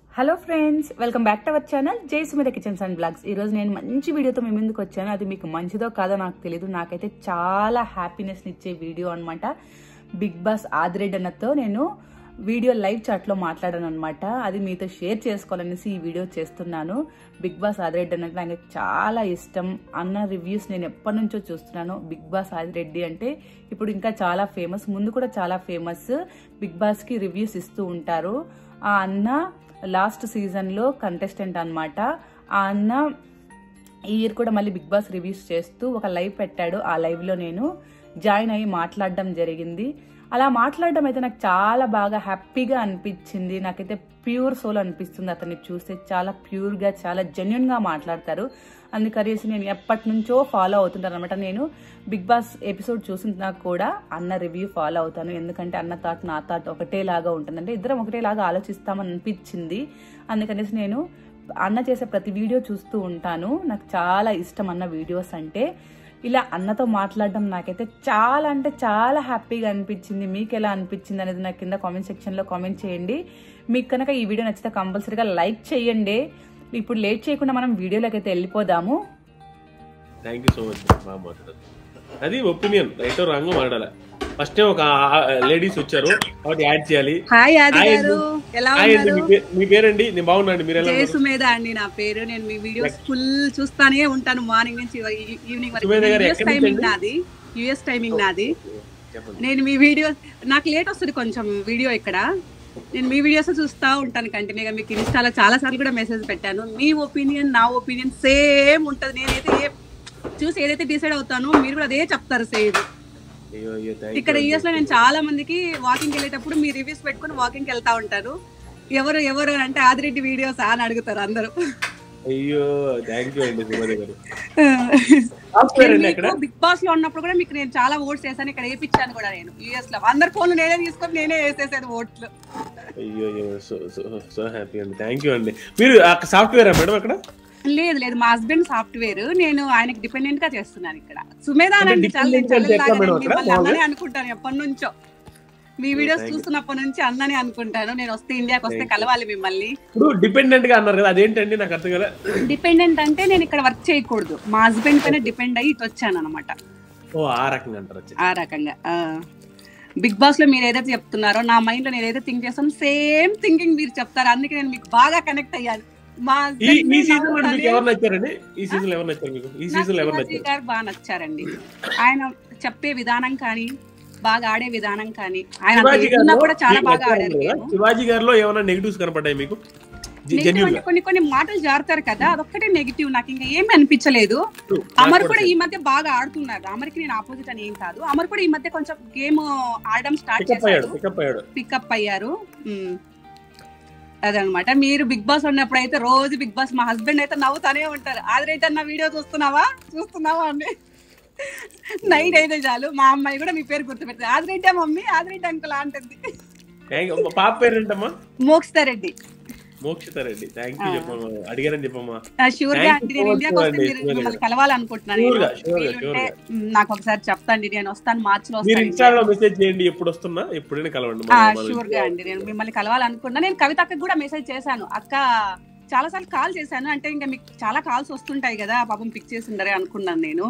Hello friends welcome back to our channel Jai Sumitha kitchens and blogs ఈ రోజు నేను మంచి వీడియోతో మీ ముందుకు వచ్చాను అది మీకు మంచిదో కాదో నాకు తెలియదు నాకైతే చాలా హ్యాపీనెస్ ఇచ్చే వీడియో అన్నమాట బిగ్ బాస్ ఆదిరెడ్డి అన్నతో నేను వీడియో లైవ్ చాట్లో మాట్లాడాను అనమాట అది మీతో షేర్ చేసుకోవాలనేసి ఈ వీడియో చేస్తున్నాను బిగ్ బాస్ ఆదిరెడ్డి అన్నట్టు నాకు చాలా ఇష్టం అన్న రివ్యూస్ నేను ఎప్పటి నుంచో చూస్తున్నాను బిగ్ బాస్ ఆదిరెడ్డి అంటే ఇప్పుడు ఇంకా చాలా ఫేమస్ ముందు కూడా చాలా ఫేమస్ బిగ్ బాస్కి రివ్యూస్ ఇస్తూ ఉంటారు ఆ అన్న లాస్ట్ సీజన్లో కంటెస్టెంట్ అన్నమాట ఆ అన్న ఈ ఇయర్ కూడా మళ్ళీ బిగ్ బాస్ రివ్యూస్ చేస్తూ ఒక లైవ్ పెట్టాడు ఆ లైవ్లో నేను జాయిన్ అయ్యి మాట్లాడడం జరిగింది అలా మాట్లాడడం అయితే నాకు చాలా బాగా హ్యాపీగా అనిపించింది నాకైతే ప్యూర్ సోల్ అనిపిస్తుంది అతన్ని చూస్తే చాలా ప్యూర్గా చాలా జెన్యున్గా మాట్లాడతారు అందుకనేసి నేను ఎప్పటి నుంచో ఫాలో అవుతుంటాను అనమాట నేను బిగ్ బాస్ ఎపిసోడ్ చూసినా కూడా అన్న రివ్యూ ఫాలో అవుతాను ఎందుకంటే అన్న థాట్ నా థాట్ ఒకటేలాగా ఉంటుంది అంటే ఇద్దరం ఒకటేలాగా ఆలోచిస్తామని అనిపించింది అందుకనేసి నేను అన్న చేసే ప్రతి వీడియో చూస్తూ ఉంటాను నాకు చాలా ఇష్టం అన్న వీడియోస్ అంటే ఇలా అన్నతో మాట్లాడడం నాకైతే చాలా అంటే చాలా హ్యాపీగా అనిపించింది మీకు ఎలా అనిపించింది అనేది నాకు కింద కామెంట్ సెక్షన్లో కామెంట్ చేయండి మీకు కనుక ఈ వీడియో నచ్చితే కంపల్సరీగా లైక్ చేయండి ఇప్పుడు లేట్ చేయకుండా మనం వీడియోలోకి అయితే వెళ్ళిపోదాము థ్యాంక్ యూ సో మచ్ బాగా మాట్లాడారు అది ఒపీనియన్ రైట్ రాంగ్ మాట్లాడాలి ఫస్ట్ టైం ఒక లేడీస్ వచ్చారు కాబట్టి యాడ్ చేయాలి హాయ్ ఆది హాయ్ గారు ఎలా హాయ్ అండి ఉన్నారు మీ పే- మీ పేరండి నేను బాగున్నాండి మీరు ఎలా జయ ఉన్నారు? సుమేధ అండి నా పేరు నేను మీ వీడియోస్ ఫుల్ చూస్తానే ఉంటాను మార్నింగ్ నుంచి ఈ- ఈవినింగ్ వరకు సుమేధ గారు యుఎస్ ఎక్కడి నుంచి టైమింగ్ అండి? నాది యుఎస్ టైమింగ్ నాది చెప్పండి నేను మీ వీడియో నాకు లేట్ వస్తుంది కొంచెం వీడియో ఇక్కడ నేను మీ వీడియోస్ చూస్తా ఉంటాను కంటిన్యూగా మీకు ఇన్స్టాలో చాలా సార్లు కూడా మెసేజ్ పెట్టాను మీ ఒపీనియన్ నా ఒపీనియన్ సేమ్ ఉంటుంది నేనైతే ఏ చూసి ఏదైతే డిసైడ్ అవుతానో మీరు కూడా అదే చెప్తారు సేమ్ అయ్యో అయ్యో థ్యాంక్ ఇక్కడ యూఎస్ లో నేను చాలా మందికి వాకింగ్ వెళ్ళేటప్పుడు మీ రివ్యూస్ పెట్టుకుని వాకింగ్ వెళ్తా ఉంటారు ఎవరు ఎవరు అని అంటే ఆదిరెడ్డి వీడియోస్ అని అడుగుతారు అందరూ అయ్యో థ్యాంక్ యూ అండి సుమధ గారు సాఫ్ట్వేర్ అండి అక్కడ బిగ్ బాస్ లో ఉన్నప్పుడు కూడా మీకు నేను చాలా ఓట్స్ వేసాను ఇక్కడ వేయించాను కూడా నేను యూఎస్ లో అందరి ఫోన్లు నేనే తీసుకొని నేనే వేసేసాను ఓట్లు అయ్యో అయ్యో సో సో సో హ్యాపీ అండి థ్యాంక్ యూ అండి మీరు సాఫ్ట్వేరా మేడం అక్కడ లేదు లేదు మా హస్బెండ్ సాఫ్ట్వేర్ నేను ఆయనకి డిపెండెంట్ గా చేస్తున్నాను ఇక్కడ సుమేధ అంటే అంటే చాలా నేను dependent అంటే ఎట్లా చెల్లెల్లాగా మేడం నేను అక్కడ? మిమ్మల్ని అన్ననే అనుకుంటాను ఎప్పటి నుంచో మీ వీడియోస్ thank you. చూస్తున్నప్పటి నుంచి అన్ననే అనుకుంటాను నేను వస్తే ఇండియాకి వస్తే Thank you. కలవాలి మిమ్మల్ని ఇప్పుడు డిపెండెంట్ గా అన్నారు కదా అదేంటండి నాకు అర్థం కదా డిపెండెంట్ అంటే నేను ఇక్కడ వర్క్ చేయకూడదు మా హస్బెండ్ పైన డిపెండ్ అయ్యి ఇటు వచ్చాను అనమాట ఓ ఆ రకంగా అంటారు వచ్చి. ఆ రకంగా బిగ్ బాస్ లో మీరు ఏదైతే చెప్తున్నారో నా మైండ్ లో నేను ఏదైతే థింక్ చేస్తాను సేమ్ థింకింగ్ మీరు చెప్తారు అందుకే నేను మీకు బాగా కనెక్ట్ అయ్యాను మా ఈ husband ఈ ని సీజన్ లో నవ్వుతానే- మీకు ఎవరు నచ్చారండి ఈ సీజన్ లో ఎవరు నచ్చారు మీకు ఈ నాకు సీజన్ లో ఎవరు శివాజీ నచ్చారు గారు బాగా నచ్చారండి ఆయన చెప్పే విధానం కానీ బాగా ఆడే విధానం కానీ ఆయన అంత శివాజీ ఎదిగినా గారిలో కూడా చాలా మీకు బాగా నచ్చారు ఆడారు కదా? గేమ్. శివాజీ గారిలో ఏమైనా నెగిటివ్స్ కనపడ్డాయి మీకు Negative జెన్యున్ అంటే కొన్ని కొన్ని మాటలు జారుతారు కదా అదొక్కటే నెగిటివ్ నాకు ఇంకా ఏమీ అనిపించలేదు అమర్ కూడా ఈ మధ్య బాగా ఆడుతున్నారు అమర్కి నేను ఆపోజిట్ అని ఏం కాదు అమర్ కూడా ఈ మధ్య కొంచెం గేమ్ ఆడడం స్టార్ట్ పికప్ అయ్యాడు చేశారు పికప్ అయ్యాడు పికప్ అయ్యారు మ్మ్. అదనమాట మీరు బిగ్ బాస్ ఉన్నప్పుడు అయితే రోజు బిగ్ బాస్ మా హస్బెండ్ అయితే నవ్వుతానే ఉంటారు ఆదిరైతే నా వీడియో చూస్తున్నావా చూస్తున్నావా అని నైట్ అయితే చాలు మా అమ్మాయి కూడా మీ పేరు గుర్తుపెడుతుంది ఆదిరెడ్డి మమ్మీ ఆదిరెడ్డి అంకుల్ అంటుంది థ్యాంక్ యూ పాప పేరేంటమ్మా మోక్షితారెడ్డి మోక్షిత రెడ్డి థ్యాంక్ యూ చెప్పమ్మా అడిగారని చెప్పమ్మా షూర్ గా Thank అండి you నేను so ఇండియాకి much వస్తే అండి, మీరు sure గా. మిమ్మల్ని కలవాలనుకుంటున్నాను Sure నేను. గా, sure గా, వీలుంటే, sure మ్, నాకు ఒకసారి చెప్తాండి నేను వస్తాను మార్చ్ లో మీరు వస్తాను ఇన్స్టాలో మెసేజ్ చేయండి ఎప్పుడు వస్తున్నా ఎప్పుడైనా కలవండి మన- మన షూర్ గా అండి నేను మిమ్మల్ని కలవాలనుకున్నా నేను కవిత అక్కకి కూడా మెసేజ్ చేశాను అక్క చాలా సార్లు కాల్ చేశాను అంటే ఇంకా మీకు చాలా కాల్స్ వస్తుంటాయి కదా పాపం పిక్ చేసి ఉండరే అనుకున్నాను నేను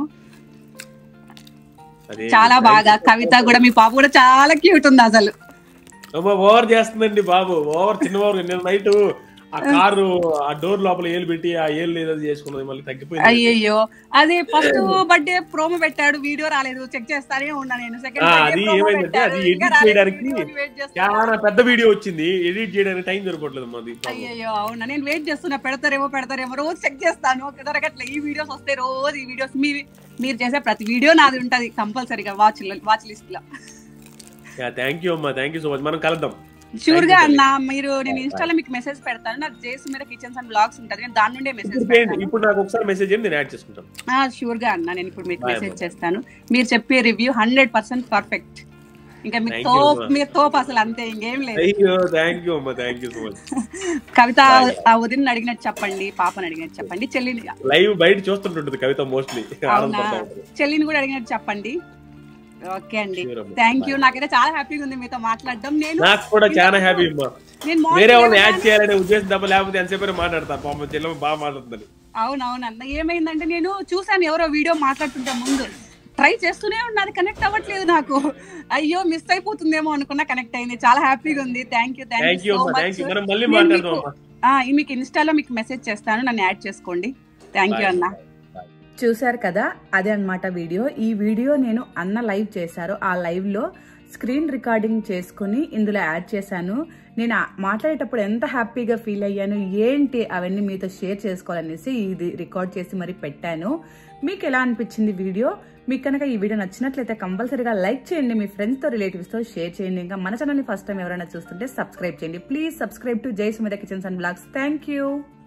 అదే చాలా బాగా కవిత కూడా మీ పాప కూడా చాలా క్యూట్ ఉంది అసలు అమ్మా ఓవర్ చేస్తుందండి బాబు ఓవర్ చిన్న ఓవర్ నేను నైట్ ఆ కారు ఆ డోర్ లోపల ఏలు పెట్టి ఆ ఏలు ఏదో చేసుకున్నది మళ్ళీ తగ్గిపోయింది అయ్యయ్యో అదే ఫస్ట్ బర్త్డే ప్రోమో పెట్టాడు వీడియో రాలేదు చెక్ చేస్తానే ఉన్నా నేను సెకండ్ ఆ, బర్త్డే అది ప్రోమో ఏమైందంటే పెట్టాడు అది ఇంకా edit రాలేదు, చేయడానికి వీడియోని wait చేస్తున్నా. చాలా పెద్ద వీడియో వచ్చింది ఎడిట్ చేయడానికి టైం సరిపోవట్లేదు మాది అయ్యయ్యో అవునా నేను వెయిట్ చేస్తున్నా పెడతారేమో పెడతారేమో రోజు చెక్ చేస్తాను ఒక దొరకట్లే ఈ వీడియోస్ వస్తే రోజు ఈ వీడియోస్ మీ మీరు చేసే ప్రతి వీడియో నాది ఉంటది కంపల్సరీగా వాచ్ వాచ్ లిస్ట్ లో థ్యాంక్ యూ అమ్మా థ్యాంక్ యూ సో మచ్ మనం కలుద్దాం షూర్ గా you, అన్న మీరు నేను ఇన్స్టాలో మీకు మెసేజ్ పెడతాను నాకు జేసు మీద కిచెన్స్ అండ్ బ్లాగ్స్ ఉంటది నేను దాని నుండే మెసేజ్ ఇప్పుడు చేయండి పెడతాను ఇప్పుడు నాకు ఒకసారి మెసేజ్ చేయండి నేను యాడ్ చేసుకుంటాను షూర్ గా అన్న నేను ఇప్పుడు మీకు Bye, మెసేజ్ bye. చేస్తాను మీరు చెప్పే రివ్యూ హండ్రెడ్ పర్సెంట్ పర్ఫెక్ట్ ఇంకా మీకు Thank you, తోప్ ma'am. మీరు తోపు అసలు అంతే ఇంకేం లేదు అయ్యో థ్యాంక్ యూ అమ్మా thank you so much Kavitha Bye. ఆ వదిన అడిగినట్టు చెప్పండి పాపని అడిగినట్టు చెప్పండి చెల్లిని లైవ్ బయట చూస్తుంటుంటది కవిత మోస్ట్లీ అవునా చెల్లిని కూడా అడిగినట్టు చెప్పండి ఓకే అండి Sure అమ్మా. థ్యాంక్ యూ నాకైతే చాలా హ్యాపీగా ఉంది మీతో మాట్లాడడం నేను నాకు కూడా చాలా హ్యాపీ అమ్మా నేను వేరే వాళ్ళని మార్నింగ్ యాడ్ చేయాలనే ఉద్దేశం తప్ప లేకపోతే ఎంతసేపు మాట్లాడతాను పాపం చెల్లెమ్మ బాగా మాట్లాడుతుంది అవునవును అన్న ఏమైందంటే నేను చూసాను ఎవరో వీడియో మాట్లాడుతుంటే ముందు ట్రై చేస్తూనే ఉన్నా అది కనెక్ట్ అవ్వట్లేదు నాకు అయ్యో మిస్ అయిపోతుందేమో అనుకున్నా కనెక్ట్ అయింది చాలా హ్యాపీగా ఉంది thank you thank thank you you so అమ్మా మచ్ థ్యాంక్ యూ మనం మళ్ళీ మాట్లాడదాం అమ్మా మీకు ఇన్స్టాలో మీకు మెసేజ్ చేస్తాను నన్ను యాడ్ చేసుకోండి థ్యాంక్ యూ అన్న చూశారు కదా అదే అన్నమాట వీడియో ఈ వీడియో నేను అన్న లైవ్ చేశారు ఆ లైవ్ లో స్క్రీన్ రికార్డింగ్ చేసుకుని ఇందులో యాడ్ చేశాను నేను ఆ- మాట్లాడేటప్పుడు ఎంత హ్యాపీగా ఫీల్ అయ్యాను ఏంటి అవన్నీ మీతో షేర్ చేసుకోవాలనేసి ఇది రికార్డ్ చేసి మరి పెట్టాను మీకు ఎలా అనిపించింది వీడియో మీకు కనుక ఈ వీడియో నచ్చినట్లయితే కంపల్సరీగా లైక్ చేయండి మీ ఫ్రెండ్స్తో రిలేటివ్స్తో షేర్ చేయండి ఇంకా మన ఛానల్ని ఫస్ట్ టైం ఎవరైనా చూస్తుంటే సబ్స్క్రైబ్ చేయండి please subscribe to Jai Sumitha kitchens and blogs thank you